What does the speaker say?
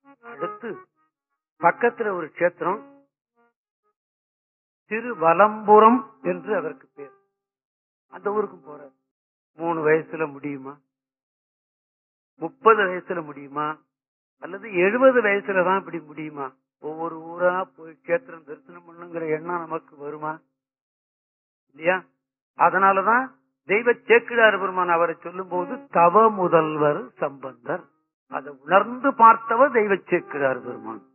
அடுத்து பக்கத்துல ஒரு கஷேத்திரம் திருவலம்புரம் என்று அதற்கு பேர் அந்த ஊருக்கும் போறார் மூணு வயசுல முடியுமா முப்பது வயசுல முடியுமா அல்லது எழுபது வயசுல தான் இப்படி முடியுமா ஒவ்வொரு ஊரா போய் கேத்திரம் தரிசனம் பண்ணுங்கிற எண்ணம் நமக்கு வருமா இல்லையா அதனாலதான் தெய்வ சேக்கிழார் பெருமான் அவரை சொல்லும் போது தவ முதல்வர் சம்பந்தர் அதை உணர்ந்து பார்த்தவர் தெய்வ சேக்கிழார் பெருமான்